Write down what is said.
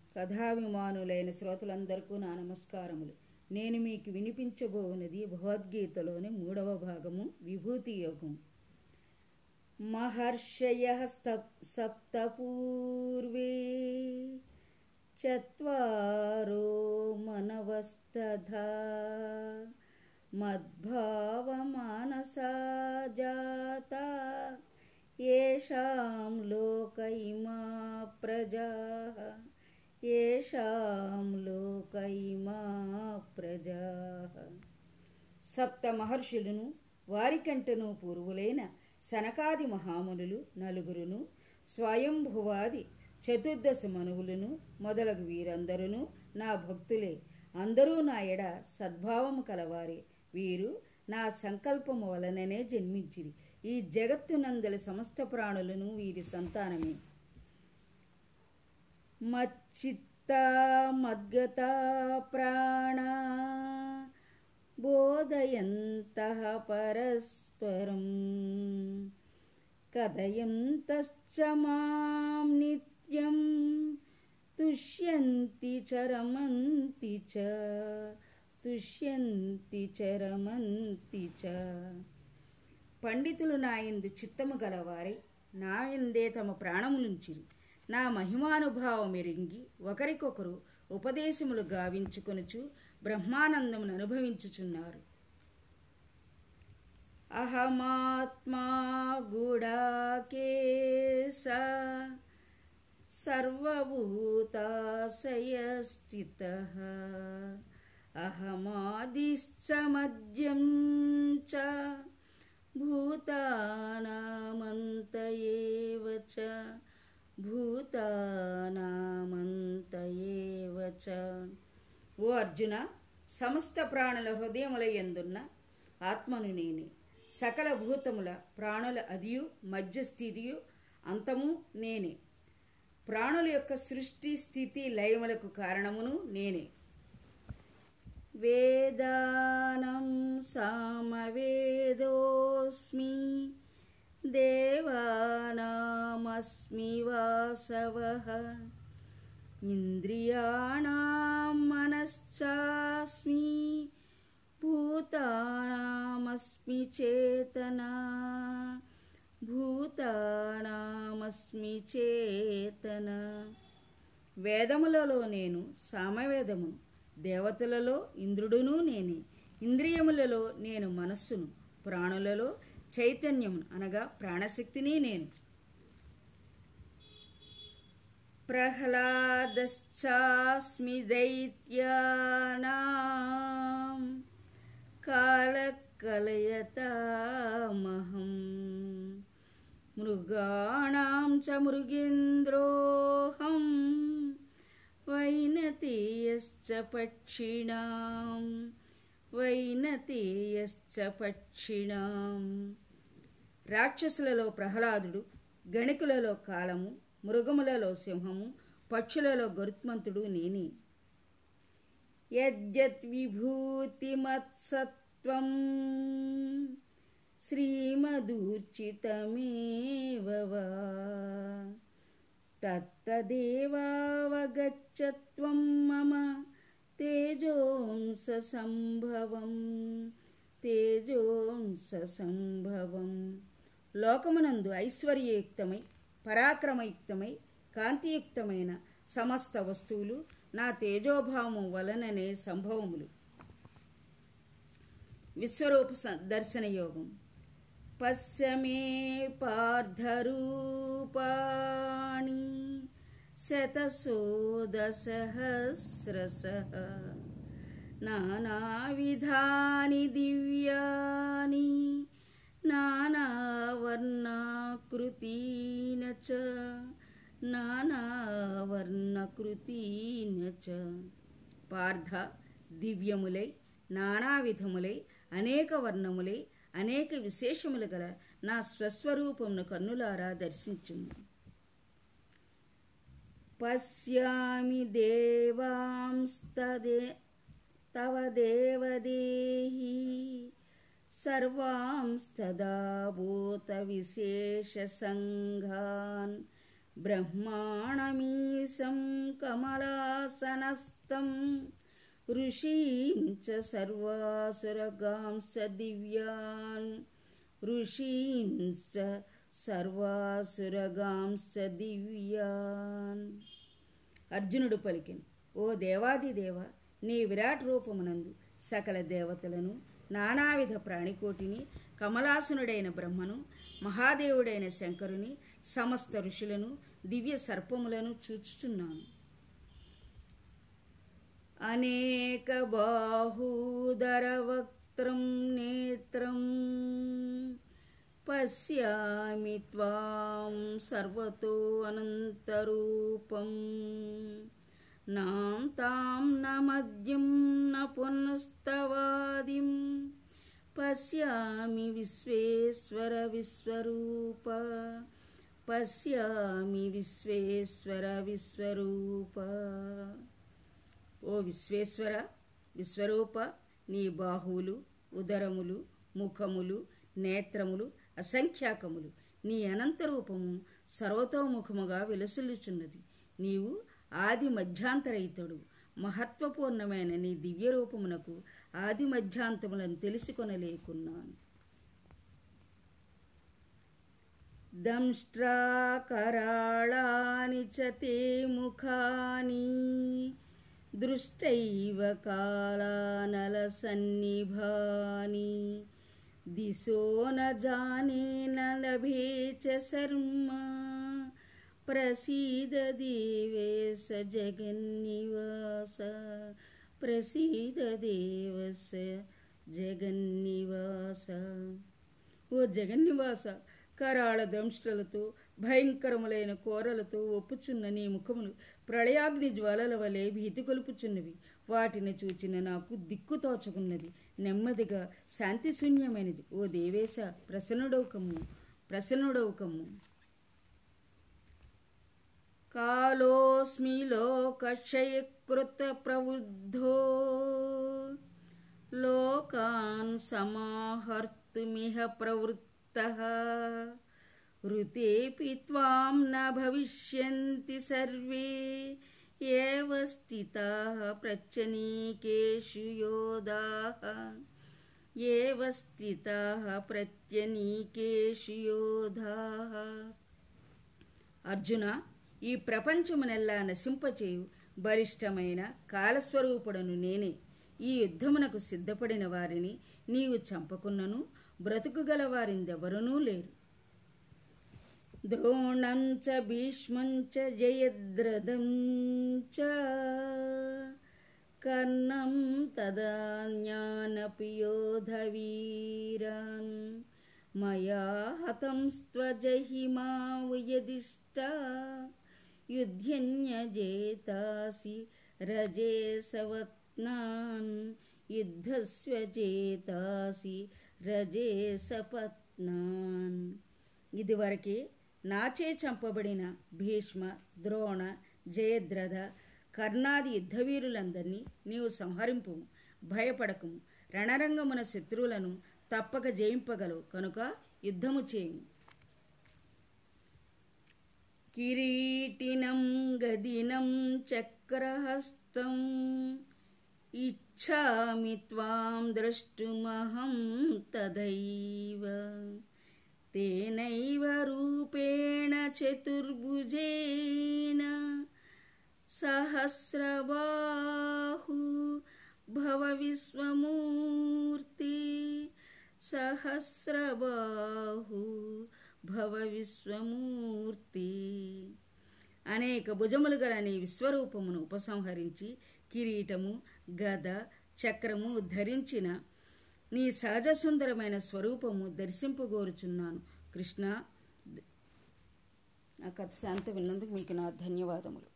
కథాభిమానులైన శ్రోతలందరికీ నా నమస్కారములు నేను మీకు వినిపించబోనది భగవద్గీతలోని మూడవ భాగము విభూతి యోగం మహర్షయ సప్తపూర్వే చత్వారో మనవస్తథా మద్భావమానసా జాత येषां लोक इमा प्रजाः येषां లోక ఇమా ప్రజాః సప్త మహర్షులను వారికంటను పూర్వులైన సనకాది మహామునులు నలుగురును స్వయంభువాది చతుర్దశ మనువులను మొదలగు వీరందరూ నా భక్తులే అందరూ నా ఎడ సద్భావము కలవారే వీరు నా సంకల్పము వలననే జన్మించిరి ఈ జగత్తునందలి సమస్త ప్రాణులను వీరి సంతానమే మచ్చిత్త మద్గత ప్రాణ బోధయంత పరస్పరం కథయంతశ్చ మాం నిత్యం తుష్యంతి చరమంతి చ తుష్యంతి చరమంతి చ పండితులు నాయందు చిత్తము గలవారై నాయందే తమ ప్రాణములుంచిరి నా మహిమానుభావం ఎరింగి ఒకరికొకరు ఉపదేశములు గావించుకొనుచు బ్రహ్మానందమును అనుభవించుచున్నారు అహమాత్మా గుడాకేశ సర్వభూతాశయస్థిత అహమాదిశ్చ మద్యం చ భూతానామంత ఏవ చ భూతానామంత ఏవ చ ఓ అర్జున సమస్త ప్రాణుల హృదయముల ఎందున్న ఆత్మను నేనే సకల భూతముల ప్రాణుల అదియు మధ్యస్థితియు అంతము నేనే ప్రాణుల యొక్క సృష్టి స్థితి లయములకు కారణమును నేనే వేదానం సామవేదోస్మి దేవానామస్మి వాసవః ఇంద్రియాణం మనశ్చాస్మి భూతానామస్మి చేతనా భూతానామస్మి చేతన వేదములలో నేను సామవేదమును దేవతలలో ఇంద్రుడును నేనే ఇంద్రియములలో నేను మనస్సును ప్రాణులలో చైతన్యమును అనగా ప్రాణశక్తిని నేను ప్రహ్లాదశ్చాస్మి దైత్యానాం కాలకలయతామహం మృగాణాం చ మృగేంద్రోహం వైనతేయశ్చ పక్షిణాం వైనతేయశ్చ పక్షిణాం రాక్షసులలో ప్రహ్లాదుడు గణికులలో కాలము మృగములలో సింహము పక్షులలో గరుత్మంతుడు నేనే యద్యద్విభూతిమత్సత్వం శ్రీమదూర్చితమేవ వా తత్తదేవావగచ్చత్వం మమ తేజోంస సంభవం తేజోంస సంభవం లోకమునందు ఐశ్వర్యయుక్తమై పరాక్రమయుక్తమై కాంతియుక్తమైన సమస్త వస్తువులు నా తేజోభావము వలననే సంభవములు విశ్వరూప దర్శన యోగం పశ్యమే పార్థరూపాణి శతశోదసహస్రశ నానావిధాని దివ్యాని నానావర్ణాకృతీన చ నానావర్ణకృతీన చ పార్థ దివ్యములై నానావిధములై అనేక వర్ణములై అనేక విశేషములు గల నా స్వస్వరూపమును కన్నులారా దర్శించుము పశ్యామి దేవాంస్తదే తవ దేవదేహి సర్వాంస్తదా భూత విశేష సంఘాన్ బ్రహ్మాణమీశం కమలాసనస్థం ఋషీం చ సర్వాసురగాంస దివ్యాన్ ఋషీం చ సర్వాసురగాంస దివ్యాన్ అర్జునుడు పలికిన ఓ దేవాదిదేవ నీ విరాట్ రూపమునందు సకల దేవతలను నానావిధ ప్రాణికోటిని కమలాసునుడైన బ్రహ్మను మహాదేవుడైన శంకరుని సమస్త ఋషులను దివ్య సర్పములను చూచుచున్నాను అనేక బాహూదర వక్త్రం నేత్రం పశ్యామి త్వాం సర్వతో అనంతరూపం నాం తాం న మద్యం న పునస్తవాదిం పశ్యామి విశ్వేశ్వర విశ్వరూప పశ్యామి విశ్వేశ్వర విశ్వరూప ఓ విశ్వేశ్వర విశ్వరూప నీ బాహువులు ఉదరములు ముఖములు నేత్రములు అసంఖ్యాకములు నీ అనంత రూపము సర్వతోముఖముగా విలసిల్లుచున్నది నీవు ఆది మధ్యాంతరహితుడు మహత్వపూర్ణమైన నీ దివ్య రూపమునకు ఆది మధ్యాంతములను తెలుసుకొనలేకున్నాను దంష్ట్రాకరాళాని చ తే ముఖాని దృష్టైవ కాలానలసన్నిభాని దిశో న జానే న లభే చ శర్మా ప్రసీద దేవేశ జగన్నివాస ప్రసీద దేవస జగన్నివాస ఓ జగన్నివాస కరాళ దంష్ట్రలతో భయంకరములైన కోరలతో ఒప్పుచున్న నీ ముఖమును ప్రళయాగ్ని జ్వాలల వలె భీతి కొలుపుచున్నవి వాటిని చూచిన నాకు దిక్కు తోచుకున్నది నెమ్మదిగా శాంతి శూన్యమైనది ఓ దేవేశ ప్రసన్నుడౌకమ్ము ప్రసన్నుడౌకమ్ము కాలోస్మి లోకక్షయకృత ప్రవృద్ధో లోకాన్ సమాహర్తుమిహ ప్రవృత్త ఋతేపి త్వాం న భవిష్యంతి సర్వే ఏవ స్థితాః ప్రత్యనీకేషు యోధాః ఏవ స్థితాః ప్రత్యనీకేషు యోధాః అర్జున ఈ ప్రపంచమునెల్లా నశింపచేయు బలిష్టమైన కాలస్వరూపుడను నేనే ఈ యుద్ధమునకు సిద్ధపడిన వారిని నీవు చంపకున్నను బ్రతుకుగల వారిందెవరనూ లేరు ద్రోణం చ భీష్మం చ జయద్రథం చ కర్ణం తదా జ్ఞానపి యోధవీరాన్ మయా హతం స్త్వజహిమావయదిష్టా యుధ్యన్యజేతాసి రజేసవత్నాన్ యుద్ధస్వ చేతాసి రజేసపత్నాన్ ఇదివరకే నాచే చంపబడిన భీష్మ ద్రోణ జయద్రథ కర్ణాది యుద్ధవీరులందరినీ నీవు సంహరింపు భయపడకము రణరంగమున శత్రువులను తప్పక జయింపగలవు కనుక యుద్ధము చేయము కిరీటినం గదినం చక్రహస్తం ఇచ్ఛామి త్వాం ద్రష్టుమహం తదైవ తేనైవ రూపేణ చతుర్భుజేన సహస్రబాహు భవ విశ్వమూర్తి సహస్రబాహు భవ విశ్వమూర్తి అనేక భుజములు గల నీ విశ్వరూపమును ఉపసంహరించి కిరీటము గద చక్రము ధరించిన నీ సహజ సుందరమైన స్వరూపము దర్శింపగోరుచున్నాను కృష్ణ నా కథ శాంత విన్నందుకు మీకు నా ధన్యవాదములు